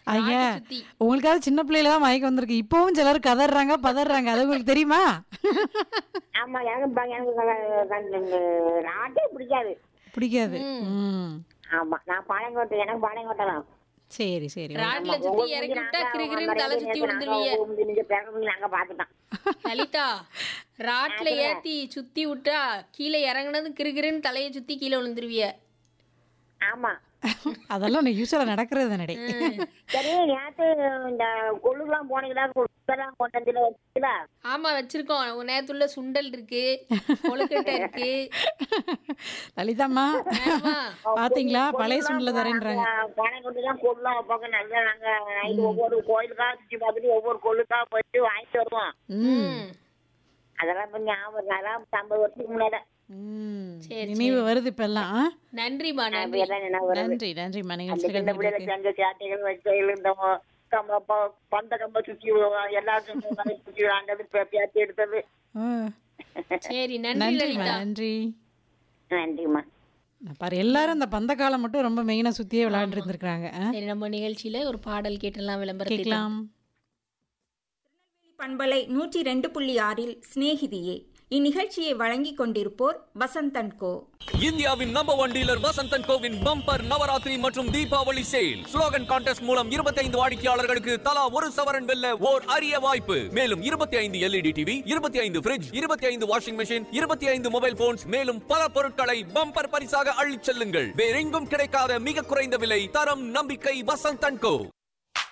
ஐயா ராட்டை சுத்தி உங்களுக்காவது சின்ன பிள்ளையில தான் மயக்கம் வந்திருக்கு இப்பவும் சிலர் கதறாங்க பதறாங்க அது உங்களுக்கு தெரியுமா ஆமா எனக்கு ப- எனக்கு க- க- ராட்டே பிடிக்காது பிடிக்காது ம். ம் ஆமா நான் பாளையங்கோட்டை எனக்கு பாளையங்கோட்டை தான் சரி சரி ராட்ல சுத்தி இறக்கி விட்டா கிருகிருன்னு தலை சுத்தி விழுந்துருவீங்க நீங்க பிறகு நாங்க பாத்துட்டோம் லலிதா ராட்ல ஏத்தி சுத்தி விட்டா கீழே இறங்குனது கிருகிருன்னு தலையை சுத்தி கீழே விழுந்துருவிய ஆமா அதெல்லாம் யூஸ்வலா நடக்கிறது தானே சரி நேத்து இந்த கொள்ளுலாம் போனீங்களா கொள்ளுலாம் கொண்டு வந்து வச்சுல ஆமா வச்சிருக்கோம் உங்க நேரத்துள்ள சுண்டல் இருக்கு கொழுக்கட்டை இருக்கு லலிதாம்மா ஆமா. பாத்தீங்களா பழைய சுண்டல தரேன்றாங்க பாளையங்கோட்டை தான் கொள்ளுலாம் வைப்பாங்க நல்லா நாங்க நைட்டு ஒவ்வொரு கோயிலுக்கா சுற்றி பார்த்துட்டு ஒவ்வொரு கொள்ளுக்கா போயிட்டு வாங்கிட்டு வருவோம் ம் ம். அதெல்லாம் இப்ப ஞாபகம் இருக்கு. அதெல்லாம் ஐம்பது வருஷத்துக்கு முன்னாடி ம். சரி, நினைவு வருது இப்பெல்லாம் ஆ? நன்றிமா நன்றி எல்லாம் நினைவு வருது. நன்றி நன்றிம்மா அந்த நிகழ்ச்சிகள் சின்ன பிள்ளைல செஞ்ச சேட்டைகள் வச்சைகள் இந்த ம- கம்ப ப- பந்த கம்ப சுத்தி எல்லாருக்கும் சுத்தி விளாண்டது பே- பேத்தி எடுத்தது சரி நன்றி நன்றிம்மா லலிதா நன்றி நன்றிம்மா நான் பாரு எல்லாரும் இந்த பந்த காலம் மட்டும் ரொம்ப மெயினா சுத்தியே விளையாண்டு இருந்திருக்காங்க சரி நம்ம நிகழ்ச்சியில ஒரு பாடல் கேட்டெல்லாம் விளம்பரத்தை கேட்கலாம் பண்பலை நூற்றி ரெண்டு புள்ளி ஆறில் சிநேகிதியே இந்நிகழ்ச்சியை வழங்கிக் கொண்டிருப்போர் வசந்தன் கோ இந்தியாவின் நம்பர் ஒன் டீலர் வசந்தன் கோவின் பம்பர் நவராத்திரி மற்றும் தீபாவளி சேல் ஸ்லோகன் கான்டெஸ்ட் மூலம் 25 வாடிக்கையாளர்களுக்கு தலா ஒரு சவரன் வெல்ல ஓர் அரிய வாய்ப்பு மேலும் 25 எல்இடி டிவி 25 ஐந்து பிரிட்ஜ் 25 ஐந்து வாஷிங் மெஷின் 25 ஐந்து மொபைல் போன்ஸ் மேலும் பல பொருட்களை பம்பர் பரிசாக அள்ளிச் செல்லுங்கள் வேறெங்கும் கிடைக்காத மிக குறைந்த விலை தரம் நம்பிக்கை வசந்தன் கோ